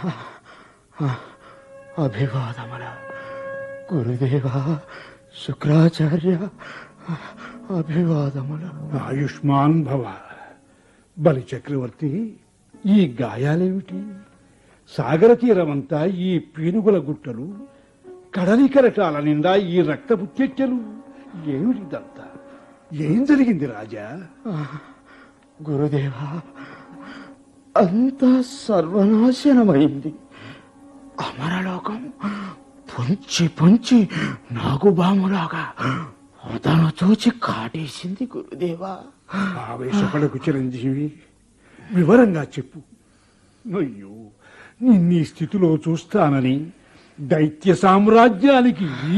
అభివాదముల గురుదేవ శుక్రాచార్య అభివాదముల ఆయుష్మాన్ భవ బలి చక్రవర్తి ఈ గాయాలేమిటి సాగర తీరమంతా ఈ పీనుగుల గుట్టలు కడలి కరటాల నిండా ఈ రక్తపు చెట్టెలు ఏమిటిదంతా ఏం జరిగింది రాజా గురుదేవ అంతా సర్వనాశనమైంది అమరలోకం పొంచి పొంచి నాగుబాములాగా అతను చూచి కాటేసింది గురుదేవా ఆవేశపడకు చిరంజీవి వివరంగా చెప్పు అయ్యో నిన్నీ స్థితిలో చూస్తానని దైత్య సామ్రాజ్యానికి